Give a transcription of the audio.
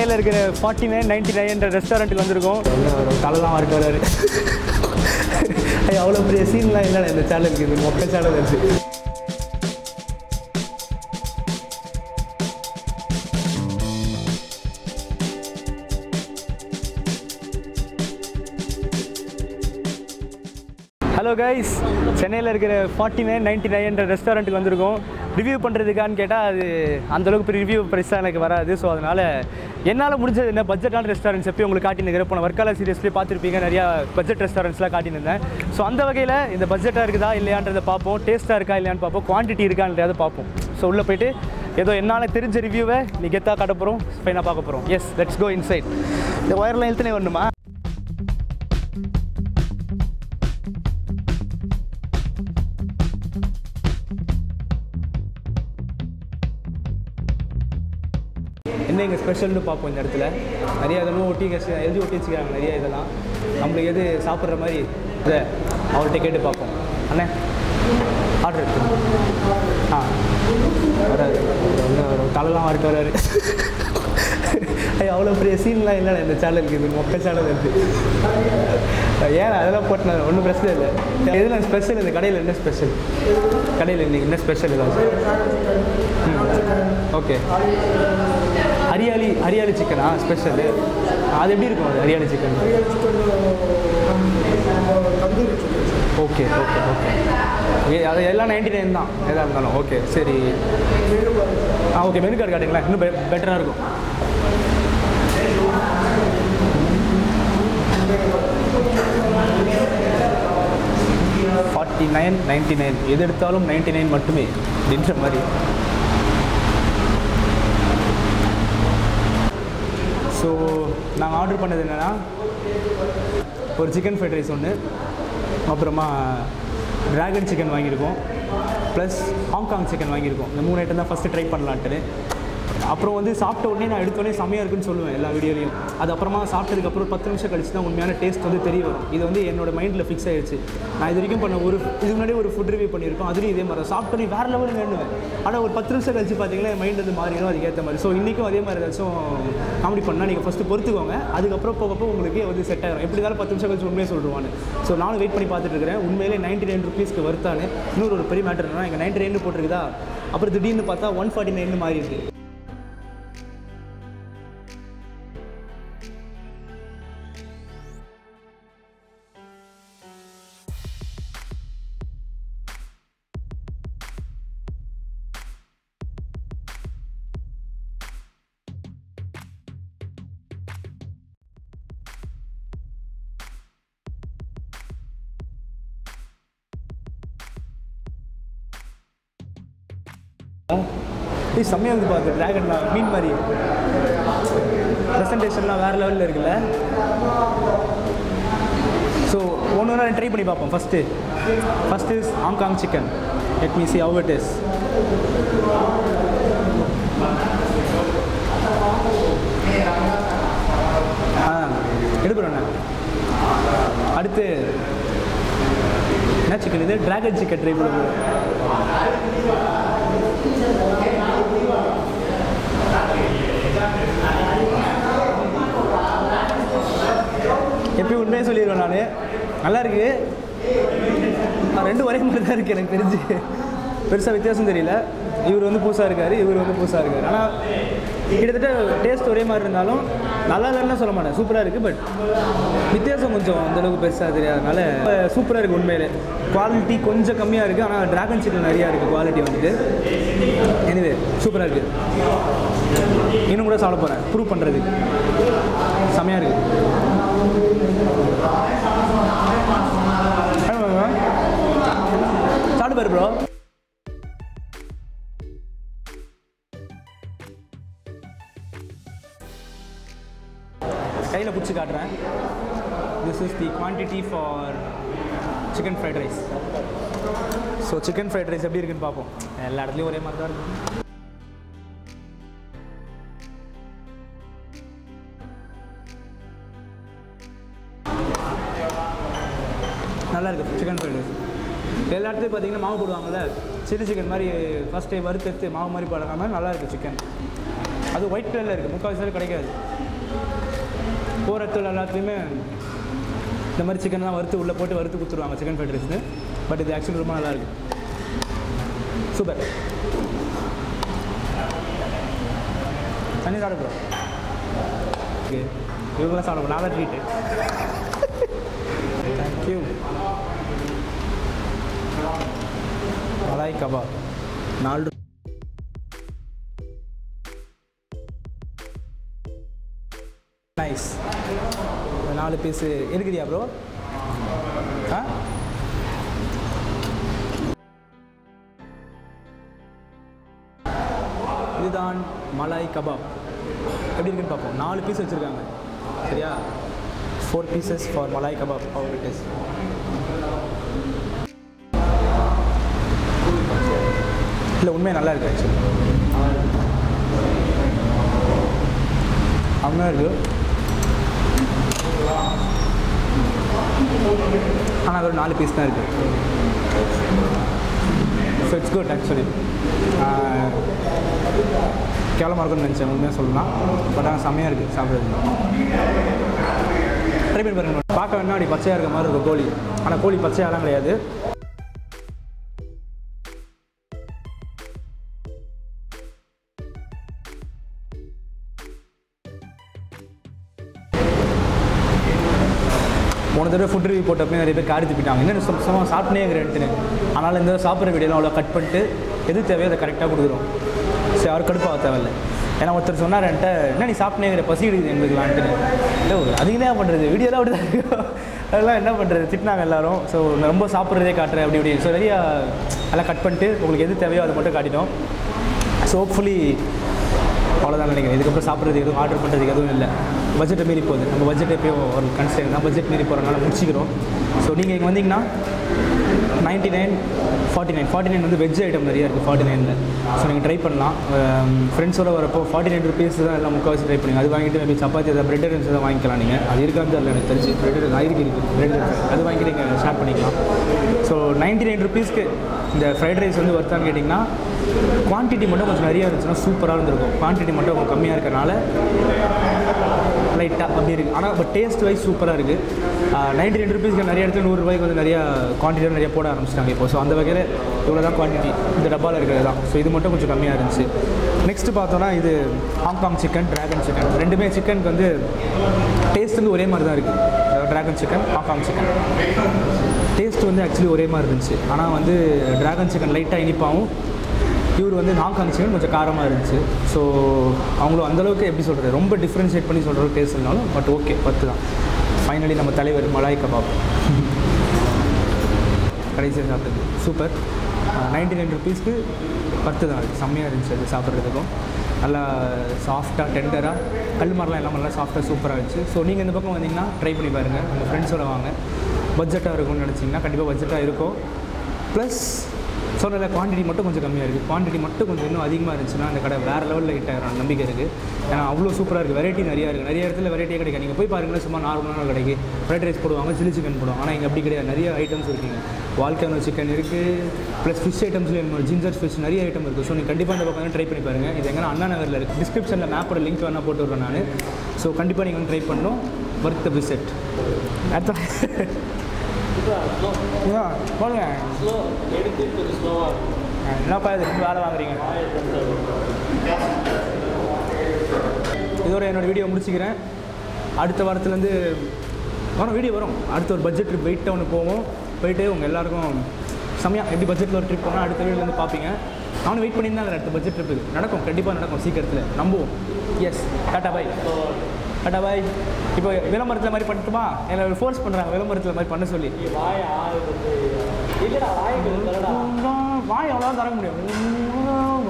சென்னையில் இருக்கிற forty nine ninety nine ரெஸ்டாரண்ட்டுக்கு வந்திருக்கோம் தலைலாம் வரட்டு வராரு ஐயா அவ்வளோ பெரிய சீன்லாம் இல்லை இந்த சேனலுக்கு இது மொக்க சேனல் இருக்குது ஹலோ கைஸ் சென்னையில் இருக்கிற ஃபார்ட்டி நைன் நைன்டி நைன் ரெஸ்டாரண்ட்டுக்கு வந்திருக்கோம் ரிவ்யூ பண்ணுறதுக்கான்னு கேட்டால் அது அந்தளவுக்கு பெரிய ரிவ்யூ ப்ரைஸாக எனக்கு வராது ஸோ அதனால் என்னால் முடிஞ்சது என்ன பட்ஜெட்டான ரெஸ்டாரண்ட்ஸ் எப்பயும் உங்களுக்கு காட்டினுக்கிறேன் போன வர்க்கால சீரியஸ்லேயே பார்த்துருப்பீங்க நிறையா பட்ஜெட் ரெஸ்டாரண்ட்ஸ்லாம் காட்டினிருந்தேன் ஸோ அந்த வகையில் இந்த பட்ஜெட்டாக இருக்குதா இல்லையான்றதை பார்ப்போம் டேஸ்ட்டாக இருக்கா இல்லையான்னு பார்ப்போம் குவான்டிட்டி இருக்கான்றதை பார்ப்போம் ஸோ உள்ளே போயிட்டு ஏதோ என்னால் தெரிஞ்ச ரிவ்யூவை நீ கெத்தாக காட்ட போகிறோம் ஃபைனாக பார்க்க போகிறோம் எஸ் லெட்ஸ் கோ இன்சைட் இந்த ஒயர்லாம் இழுத்துனே வரணுமா என்ன இங்கே ஸ்பெஷல்னு பார்ப்போம் இந்த இடத்துல நிறைய இதெல்லாம் ஒட்டி இங்க எழுதி ஒட்டி வச்சுக்கிறாங்க நிறைய இதெல்லாம் நம்மளுக்கு எது சாப்பிட்ற மாதிரி இதை அவர்கிட்ட கேட்டு பார்ப்போம் அண்ணே ஆர்டர் எடுத்து ஆ வராது என்ன வரும் தலைலாம் வரட்டு வராரு ஐயா அவ்வளோ பெரிய சீன்லாம் இல்லை இந்த சேனலுக்கு இது மொக்க சேனல் இருக்குது ஏன் அதெல்லாம் போட்டு ஒன்றும் பிரச்சனை இல்லை எதில் ஸ்பெஷல் இந்த கடையில் என்ன ஸ்பெஷல் கடையில் இன்னைக்கு என்ன ஸ்பெஷல் ஏதாச்சும் ஓகே ஹரியாலி ஹரியாலி சிக்கனா ஸ்பெஷலு அது எப்படி இருக்கும் அது Hariyali chicken okay okay okay ஏ அது எல்லாம் நைன்டி நைன் தான் எதாக இருந்தாலும் ஓகே சரி ஆ ஓகே மெனு கார்டு காட்டுங்களேன் இன்னும் பெட்டராக இருக்கும் ஃபார்ட்டி நைன் நைன்டி நைன் எது எடுத்தாலும் நைன்டி நைன் மட்டுமே அப்படின்ற மாதிரி ஸோ நாங்கள் ஆர்டர் பண்ணது என்னென்னா ஒரு சிக்கன் ஃப்ரைட் ரைஸ் ஒன்று அப்புறமா ட்ராகன் சிக்கன் வாங்கியிருக்கோம் ப்ளஸ் ஹாங்காங் சிக்கன் வாங்கியிருக்கோம் இந்த மூணு ஐட்டம் தான் ஃபஸ்ட்டு ட்ரை பண்ணலான்ட்டு அப்புறம் வந்து சாப்பிட்ட உடனே நான் எடுத்த உடனே செமையாக இருக்குன்னு சொல்லுவேன் எல்லா வீடியோலையும் அது அப்புறமா சாப்பிட்டதுக்கப்புறம் பத்து நிமிஷம் கழிச்சு தான் உண்மையான டேஸ்ட் வந்து தெரிய வரும் இது வந்து என்னோட மைண்டில் ஃபிக்ஸ் ஆயிடுச்சு நான் இது வரைக்கும் பண்ண ஒரு இதுக்கு முன்னாடி ஒரு ஃபுட் ரிவ்யூ பண்ணியிருக்கோம் அதுலேயும் இதே மாதிரி சாப்பிட்டு வேறு லெவலில் வேணுவேன் ஆனால் ஒரு பத்து நிமிஷம் கழிச்சு பார்த்தீங்கன்னா என் மைண்ட் வந்து மாறிடும் அதுக்கேற்ற மாதிரி ஸோ இன்றைக்கும் அதே மாதிரி ஏதாச்சும் காமெடி பண்ணால் நீங்கள் ஃபஸ்ட்டு பொறுத்துக்கோங்க அதுக்கப்புறம் போக போக உங்களுக்கு வந்து செட் ஆகிடும் எப்படி இருந்தாலும் பத்து நிமிஷம் கழிச்சு உண்மையை சொல்லிடுவான்னு ஸோ நானும் வெயிட் பண்ணி பார்த்துட்டு இருக்கிறேன் உண்மையிலே நைன்டி நைன் ருபீஸ்க்கு வருத்தானு இன்னொரு ஒரு பெரிய மேட்டர் என்னன்னா எங்கள் நைன்டி நைன் போட்டிருக்குதா அப்புறம் திடீர்னு பார்த்தா ஒன் ஃபார்ட்டி நைன் மாறி இருக்கு ஏய் செம்மையாக இருக்குது பார்த்து ட்ராகன்லாம் மீன் மாதிரி ப்ரெசன்டேஷன்லாம் வேறு லெவலில் இருக்குல்ல ஸோ ஒன்று ஒன்று ட்ரை பண்ணி பார்ப்போம் first first is Hong Kong chicken let me see how it is ஆ எடுக்கிறோண்ணே அடுத்து என்ன சிக்கன் இது ட்ராகன் சிக்கன் ட்ரை பண்ணுவோம் எப்பயும் உண்மையாக சொல்லிடுவேன் நான் நல்லா இருக்கு ஆ, ரெண்டும் ஒரே மாதிரி தான் இருக்குது எனக்கு தெரிஞ்சு பெருசாக வித்தியாசம் தெரியல இவர் வந்து புதுசாக இருக்கார் இவர் வந்து புதுசாக இருக்கார் ஆனால் கிட்டத்தட்ட டேஸ்ட் ஒரே மாதிரி இருந்தாலும் நல்லா இல்லைன்னு சொல்ல மாட்டேன் சூப்பராக இருக்குது பட் வித்தியாசம் கொஞ்சம் அந்தளவுக்கு பெருசாக தெரியாதனால சூப்பராக இருக்குது உண்மையிலே குவாலிட்டி கொஞ்சம் கம்மியாக இருக்குது ஆனால் ட்ராகன் சிக்கன் நிறையா இருக்குது குவாலிட்டி வந்துட்டு எனிவே சூப்பராக இருக்குது இன்னும் கூட சாப்பிட போகிறேன் ப்ரூவ் பண்ணுறதுக்கு செம்மையாக இருக்குது சாப்பிட்டு பாரு ப்ரோ கையில் பிடிச்சி காட்டுறேன் this is the quantity for chicken fried rice so chicken fried rice எப்படி இருக்குன்னு பார்ப்போம் எல்லா இடத்துலையும் ஒரே மாதிரி தான் இருக்கும் நல்லா இருக்கு சிக்கன் ஃப்ரைட் ரைஸ் எல்லா இடத்துலையும் பார்த்தீங்கன்னா மாவு போடுவாங்கல்ல சில்லி சிக்கன் மாதிரி ஃபஸ்ட் டைம் வறுத்து எடுத்து மாவு மாதிரி போடாமல் நல்லா இருக்கு சிக்கன் அது ஒயிட் கலரில் இருக்குது முக்கால்வாசி கிடைக்காது போகிற இடத்துல எல்லாத்துலேயுமே இந்த மாதிரி சிக்கன்லாம் வறுத்து உள்ளே போட்டு வறுத்து கொடுத்துருவாங்க சிக்கன் ஃப்ரைட் ரைஸ்னு பட் இது ஆக்சுவலி ரொம்ப நல்லா இருக்கு சூப்பர் தண்ணி சாப்பிட ஓகே இவங்களாம் சாப்பிட நான் தான் ட்ரீட்டு தேங்க்யூ மலாய் கபாப் நாலு நைஸ் நாலு பீஸு இருக்குதியா ப்ரோ ஆ இதுதான் மலாய் கபாப் எப்படி இருக்குன்னு பார்ப்போம் நாலு பீஸ் வச்சுருக்காங்க சரியா four pieces for malai kebab how it is இல்லை உண்மையாக நல்லா இருக்கு ஆக்சுவலி அவங்க இருக்கு ஆனால் ஒரு நாலு பீஸ் தான் இருக்குது ஸோ இட்ஸ் குட் ஆக்சுவலி கேவலமாக இருக்கும்னு நினச்சேன் உண்மையாக சொல்லலாம் பட் ஆனால் செம்மையாக இருக்குது சாப்பிட்றது ட்ரை பண்ணி பாருங்க பார்க்க வேணா அப்படி பச்சையாக இருக்க மாதிரி இருக்கும் கோழி ஆனால் கோழி பச்சையாலாம் கிடையாது போன தடவை ஃபுட் ரிவ்யூ போட்டப்போ நிறைய பேர் காரி துப்பிட்டாங்க என்ன சும்மா சாப்பிட்டே இருக்கிறேன்ட்டு ஆனால் இந்த சாப்பிட்ற வீடியோலாம் அவ்வளோ கட் பண்ணிட்டு எது தேவையோ அதை கரெக்டாக கொடுக்குறோம் சரி அவர் கடுப்பாக தேவையில்ல ஏன்னா ஒருத்தர் சொன்னார் என்கிட்ட என்ன நீ சாப்பிட்டே இருக்கிற பசி எடுக்குது எங்களுக்குலான்ட்டு இல்லை அதுக்கு என்ன பண்ணுறது வீடியோலாம் அப்படி தான் இருக்கும் அதெல்லாம் என்ன பண்ணுறது திட்டினாங்க எல்லாரும் ஸோ நான் ரொம்ப சாப்பிட்றதே காட்டுறேன் அப்படி இப்படி ஸோ நிறையா எல்லாம் கட் பண்ணிட்டு உங்களுக்கு எது தேவையோ அதை மட்டும் காட்டிட்டோம் ஸோ ஹோப்ஃபுல்லி அவ்வளோதான் நினைக்கிறேன் இதுக்கப்புறம் சாப்பிட்றதுக்கு எதுவும் ஆர்டர் பண்ணுறதுக்கு எதுவும் இல்லை பட்ஜெட்டை மீறி போகுது நம்ம பட்ஜெட் எப்பயும் ஒரு கன்ஸ்டன்ட் தான் பட்ஜெட் மீறி போகிறனால முடிச்சிக்கிறோம் ஸோ நீங்கள் இங்கே வந்தீங்கன்னா ninety nine forty nine forty nine வந்து வெஜ் ஐட்டம் நிறையா இருக்குது ஃபார்ட்டி நைனில் ஸோ நீங்கள் ட்ரை பண்ணலாம் ஃப்ரெண்ட்ஸோட வரப்போ ஃபார்ட்டி நைன் ருபீஸ் தான் எல்லாம் முக்கால்வாசி ட்ரை பண்ணுங்க அது வாங்கிட்டு மேபி சப்பாத்தி ஏதாவது பிரெட் ரன்ஸ் எதாவது வாங்கிக்கலாம் நீங்கள் அது இருக்காது இல்லை எனக்கு தெரிஞ்சு பிரெட் இருக்கு இருக்குது பிரெட் அது வாங்கிட்டு நீங்கள் ஷேர் பண்ணிக்கலாம் ஸோ நைன்ட்டி நைன் ருபீஸ்க்கு இந்த ஃப்ரைட் ரைஸ் வந்து ஒர்த்தான்னு கேட்டிங்கன்னா குவான்டிட்டி மட்டும் கொஞ்சம் நிறையா இருந்துச்சுன்னா சூப்பராக இருந்திருக்கும் குவான்டிட்டி மட்டும் கொஞ்சம் கம்மியாக இருக்கறனால லைட்டாக அப்படி இருக்குது ஆனால் பட் டேஸ்ட் வைஸ் சூப்பராக இருக்குது நைன்டி ரெண்டு ருபீஸ்க்கு நிறைய இடத்துல நூறுரூபாய்க்கு வந்து நிறையா குவான்டிட்டியாக நிறைய போட ஆரம்பிச்சிட்டாங்க இப்போ ஸோ அந்த வகையில் இவ்வளோ தான் குவான்டிட்டி இந்த டப்பாவில் இருக்கிறது தான் ஸோ இது மட்டும் கொஞ்சம் கம்மியாக இருந்துச்சு நெக்ஸ்ட்டு பார்த்தோன்னா இது ஹாங்காங் சிக்கன் ட்ராகன் சிக்கன் ரெண்டுமே சிக்கனுக்கு வந்து டேஸ்ட் வந்து ஒரே மாதிரி தான் இருக்குது dragon chicken Hong Kong chicken taste வந்து ஆக்சுவலி ஒரே மாதிரி இருந்துச்சு ஆனால் வந்து ட்ராகன் சிக்கன் லைட்டாக இனிப்பாகவும் இவர் வந்து ஹாங்காங் சிக்கன் கொஞ்சம் காரமாக இருந்துச்சு ஸோ அவங்களும் அந்தளவுக்கு எப்படி சொல்கிறது ரொம்ப டிஃப்ரென்ஷியேட் பண்ணி சொல்கிற டேஸ்ட் இருந்தாலும் பட் ஓகே பத்து தான் ஃபைனலி நம்ம தலைவர் மலாய் கபாப் கடைசியாக சாப்பிட்டது சூப்பர் நைன்டி நைன் ருபீஸ்க்கு பத்து தான் அது செம்மையாக இருந்துச்சு அது சாப்பிட்றதுக்கும் நல்லா சாஃப்டாக டெண்டராக கல் மரம்லாம் எல்லாம் நல்லா சாஃப்டாக சூப்பராக இருந்துச்சு ஸோ நீங்கள் இந்த பக்கம் வந்தீங்கன்னா ட்ரை பண்ணி பாருங்கள் உங்கள் ஃப்ரெண்ட்ஸோட வாங்க பட்ஜெட்டாக இருக்கும்னு நினச்சிங்கன்னா கண்டிப்பாக பட்ஜெட்டாக இருக்கும் ப்ளஸ் சொன்னல குவான்டிட்டி மட்டும் கொஞ்சம் கம்மியாக இருக்குது குவான்டிட்டி மட்டும் கொஞ்சம் இன்னும் அதிகமாக இருந்துச்சுன்னா அந்த கடை வேறு லெவலில் ஹிட் ஆகிற நம்பிக்கை இருக்குது ஏன்னா அவ்வளோ சூப்பராக இருக்குது வெரைட்டி நிறையா இருக்குது நிறைய இடத்துல வெரைட்டியே கிடைக்கும் நீங்கள் போய் பாருங்களேன் சும்மா நார்மலான கடைக்கு ஃப்ரைட் ரைஸ் போடுவாங்க சில்லி சிக்கன் போடுவாங்க ஆனால் இங்கே அப்படி கிடையாது நிறைய ஐட்டம்ஸ் இருக்குங்க வால்கானோ சிக்கன் இருக்குது ப்ளஸ் ஃபிஷ் ஐட்டம்ஸ்லேயும் ஜிஞ்சர் ஃபிஷ் நிறைய ஐட்டம் இருக்குது ஸோ நீங்கள் கண்டிப்பாக இந்த பக்கம் ட்ரை பண்ணி பாருங்கள் இது எங்கன்னா அண்ணா நகரில் இருக்குது டிஸ்கிரிப்ஷனில் மேப்போட லிங்க் வேணால் போட்டு விட்றேன் நான் ஸோ கண்டிப்பாக நீங்கள் வந்து ட்ரை பண்ணணும் ஒர்க் த விசிட் அடுத்த போடுங்க ஸ்லோ எடுத்து கொஞ்சம் ஸ்லோவாக இருக்கும் என்னப்பா இது ரெண்டு வேலை வாங்குறீங்க இதோட என்னோட வீடியோ முடிச்சுக்கிறேன் அடுத்த வாரத்துலேருந்து வரும் வீடியோ வரும் அடுத்த ஒரு பட்ஜெட் ட்ரிப் வெயிட் ஒன்று போவோம் போயிட்டு உங்கள் எல்லாருக்கும் செம்மையாக எப்படி பட்ஜெட்டில் ஒரு ட்ரிப் போனால் அடுத்த வீடியோலேருந்து பார்ப்பீங்க நானும் வெயிட் பண்ணியிருந்தாங்க அடுத்த பட்ஜெட் ட்ரிப்புக்கு நடக்கும் கண்டிப்பாக நடக்கும் சீக்கிரத்தில் நம்புவோம் yes tata bye tata bye இப்போ விளம்பரத்தில் மாதிரி பண்ணட்டுமா என்னை ஃபோர்ஸ் பண்ணுறாங்க விளம்பரத்தில் மாதிரி பண்ண சொல்லி வாய் ஆள் வந்து இல்லைடா வாய் கொஞ்சம் தரடா வாய் அவ்வளோதான் தர முடியும்